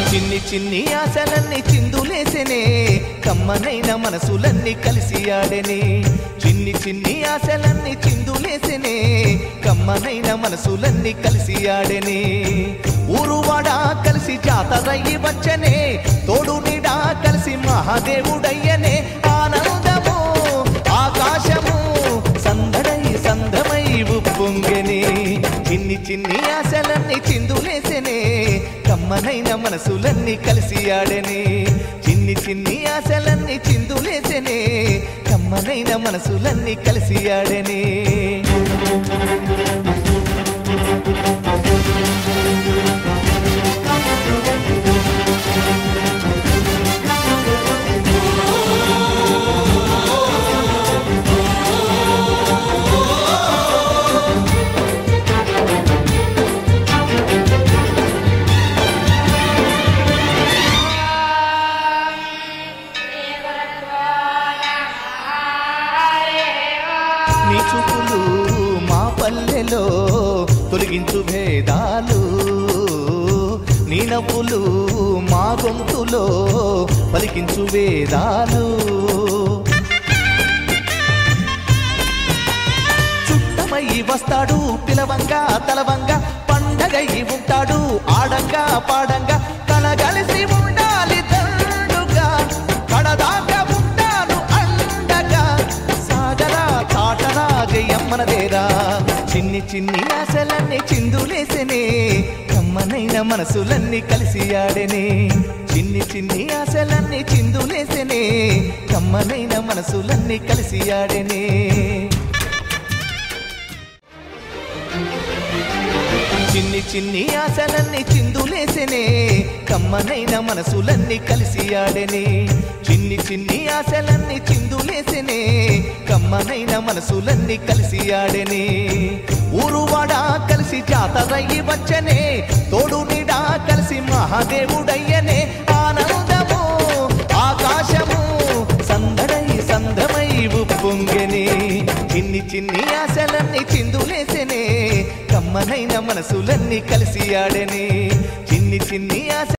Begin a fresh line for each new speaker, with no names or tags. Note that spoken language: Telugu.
చిన్ని చిన్ని ఆశలన్నీ చిందులేసెనే కమ్మనైన మనసులన్నీ కలిసి ఆడెనే చిన్ని చిన్ని ఆశలన్నీ చిందులేసెనే కమ్మనైన మనసులన్నీ కలిసి ఆడెనే ఊరువాడా కలిసి జాతరయ్యి వచ్చనే తోడు నీడా కలిసి మహాదేవుడయ్యనే ఆనందము ఆకాశము సందడై సందమై ఉప్పొంగెనే చిన్ని చిన్ని ఆశలన్నీ చిందులేసెనే కమ్మనైన మనసులన్నీ కలిసి ఆడెనే చిన్ని చిన్ని ఆశలన్నీ చిందులేసెనే కమ్మనైన మనసులన్నీ కలిసి ఆడెనే నీ చూపులు మా పల్లెలో తొలగించు భేదాలు నీ నవ్వులు మా గొంతులో పలికించు వేదాలు చుట్టమై వస్తాడు పిలవంగా తలవంగా పండగై ఉంటాడు ఆడంగా పాడంగా కలగలిసి ఉండాలి తండుగా కడదాకా ఉంటాను అండగా సాగరా తాటరా జయమ్మనదేరా చిన్ని చిన్ని ఆశలన్నీ చిందులేసెనే కమ్మనైన మనసులన్నీ కలిసి ఆడెనే చిన్ని చిన్ని ఆశలన్నీ చిందులేసెనే కమ్మనైన మనసులన్నీ కలిసి ఆడెనే చిన్ని చిన్ని ఆశలన్నీ చిందులేసెనే కమ్మనైన మనసులన్నీ కలిసి ఆడెనే చిన్ని చిన్ని ఆశలన్నీ చిందులేసెనే కమ్మనైన మనసులన్నీ కలిసి ఆడెనే ఊరువాడా కలిసి జాతరయ్యి వచ్చనే తోడు నీడా కలిసి మహాదేవుడయ్యనే ఆనందము ఆకాశము సందడై సందమై ఉప్పొంగెనే చిన్ని చిన్ని ఆశలన్నీ చిందులేసెనే కమ్మనైన మనసులన్నీ కలిసి ఆడెనే చిన్ని చిన్ని ఆశ